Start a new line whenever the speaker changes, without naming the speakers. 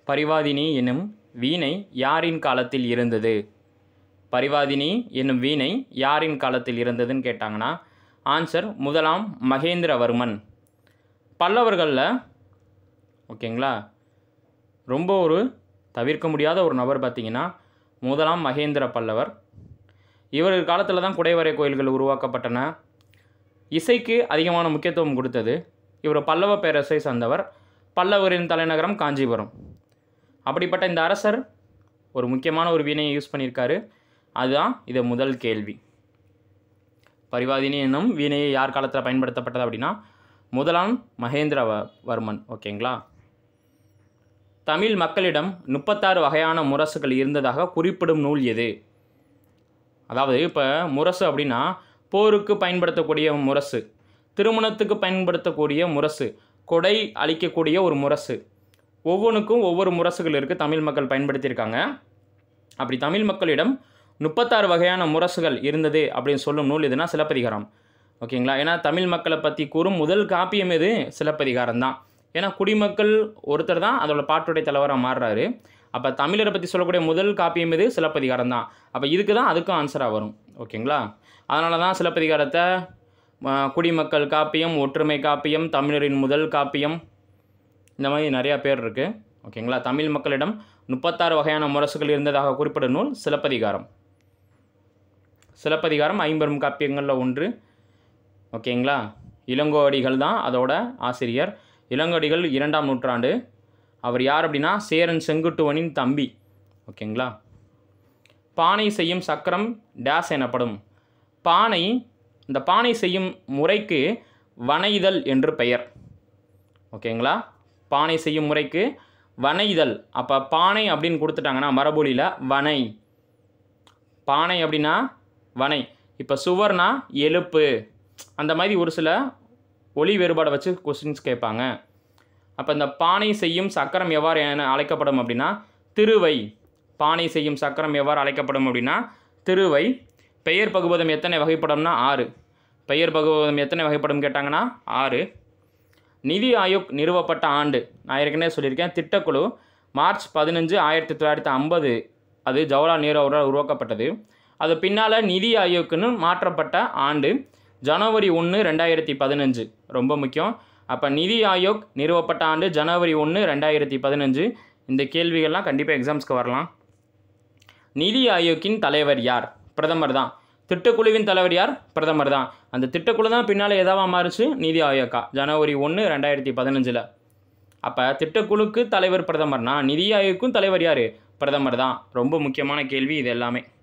பரிவாதினி எனும் வீணை யாரின் காலத்தில் இருந்தது பரிவாதினி என்னும் வீணை யாரின் காலத்தில் இருந்ததுன்னு கேட்டாங்கன்னா ஆன்சர் முதலாம் மகேந்திரவர்மன் பல்லவர்களில் ஓகேங்களா ரொம்ப ஒரு தவிர்க்க முடியாத ஒரு நபர் பார்த்தீங்கன்னா முதலாம் மகேந்திர பல்லவர் இவர் காலத்தில் தான் குடைவரை கோயில்கள் உருவாக்கப்பட்டன இசைக்கு அதிகமான முக்கியத்துவம் கொடுத்தது இவர் பல்லவ பேரரசை சார்ந்தவர் பல்லவரின் தலைநகரம் காஞ்சிபுரம் அப்படிப்பட்ட இந்த அரசர் ஒரு முக்கியமான ஒரு வீணையை யூஸ் பண்ணியிருக்காரு அதுதான் இது முதல் கேள்வி பரிவாதினி என்னும் வீணையை யார் காலத்தில் பயன்படுத்தப்பட்டது அப்படின்னா முதலாம் மகேந்திர வ- வர்மன் ஓகேங்களா தமிழ் மக்களிடம் முப்பத்தாறு வகையான முரசுகள் இருந்ததாக குறிப்பிடும் நூல் எது அதாவது இப்போ முரசு அப்படின்னா போருக்கு பயன்படுத்தக்கூடிய முரசு திருமணத்துக்கு பயன்படுத்தக்கூடிய முரசு கொடை அளிக்கக்கூடிய ஒரு முரசு ஒவ்வொன்றுக்கும் ஒவ்வொரு முரசுகள் இருக்குது தமிழ் மக்கள் பயன்படுத்தியிருக்காங்க அப்படி தமிழ் மக்களிடம் முப்பத்தாறு வகையான முரசுகள் இருந்தது அப்படின்னு சொல்லும் நூல் எதுனா சிலப்பதிகாரம் ஓகேங்களா ஏன்னா தமிழ் மக்களை பற்றி கூறும் முதல் காப்பியம் எது சிலப்பதிகாரம் தான் ஏன்னா குடிமக்கள் ஒருத்தர் தான் அதோட பாட்டுடைய தலைவராக மாறுறாரு அப்போ தமிழரை பற்றி சொல்லக்கூடிய முதல் காப்பியம் எது சிலப்பதிகாரம் தான் அப்போ இதுக்கு தான் அதுக்கும் ஆன்சராக வரும் ஓகேங்களா அதனால தான் சிலப்பதிகாரத்தை ஆ, குடிமக்கள் காப்பியம் ஒற்றுமை காப்பியம் தமிழரின் முதல் காப்பியம் இந்த மாதிரி நிறையா பேர் இருக்குது ஓகேங்களா தமிழ் மக்களிடம் முப்பத்தாறு வகையான முரசுகள் இருந்ததாக குறிப்பிடும் நூல் சிலப்பதிகாரம் சிலப்பதிகாரம் ஐம்பெரும் காப்பியங்களில் ஒன்று ஓகேங்களா இளங்கோவடிகள் தான் அதோட ஆசிரியர் இளங்கோவடிகள் இரண்டாம் நூற்றாண்டு அவர் யார் அப்படின்னா சேரன் செங்குட்டுவனின் தம்பி ஓகேங்களா பானை செய்யும் சக்கரம் டேஸ் எனப்படும் பானை இந்த பானை செய்யும் முறைக்கு வனைதல் என்று பெயர் ஓகேங்களா பானை செய்யும் முறைக்கு வனைதல் அப்போ பானை அப்படின்னு கொடுத்துட்டாங்கன்னா மரபொழியில் வனை பானை அப்படின்னா வனை இப்போ சுவர்னா எழுப்பு அந்த மாதிரி ஒரு சில ஒளி வேறுபாடை வச்சு கொஸ்டின்ஸ் கேட்பாங்க அப்போ இந்த பானை செய்யும் சக்கரம் எவ்வாறு என அழைக்கப்படும் அப்படின்னா திருவை பானை செய்யும் சக்கரம் எவ்வாறு அழைக்கப்படும் அப்படின்னா திருவை பெயர் பகுபதம் எத்தனை வகைப்படும்னா ஆறு பெயர் பகுபதம் எத்தனை வகைப்படும் கேட்டாங்கன்னா ஆறு நிதி ஆயோக் நிறுவப்பட்ட ஆண்டு நான் ஏற்கனவே சொல்லியிருக்கேன் திட்டக்குழு மார்ச் பதினஞ்சு ஆயிரத்தி தொள்ளாயிரத்தி ஐம்பது அது ஜவஹர்லால் நேரு அவரால் உருவாக்கப்பட்டது அது பின்னால் நிதி ஆயோக்குன்னு மாற்றப்பட்ட ஆண்டு ஜனவரி ஒன்று ரெண்டாயிரத்தி பதினஞ்சு ரொம்ப முக்கியம் அப்போ நிதி ஆயோக் நிறுவப்பட்ட ஆண்டு ஜனவரி ஒன்று ரெண்டாயிரத்தி பதினஞ்சு இந்த கேள்விகள்லாம் கண்டிப்பாக எக்ஸாம்ஸ்க்கு வரலாம் நிதி ஆயோக்கின் தலைவர் யார் பிரதமர் தான் திட்டக்குழுவின் தலைவர் யார் பிரதமர் தான் அந்த திட்டக்குழு தான் பின்னால் எதாவா மாறுச்சு நிதி ஆயோக்கா ஜனவரி ஒன்று ரெண்டாயிரத்தி பதினஞ்சில் அப்போ திட்டக்குழுக்கு தலைவர் பிரதமர்னா நிதி ஆயோக்கும் தலைவர் யார் பிரதமர் தான் ரொம்ப முக்கியமான கேள்வி இது எல்லாமே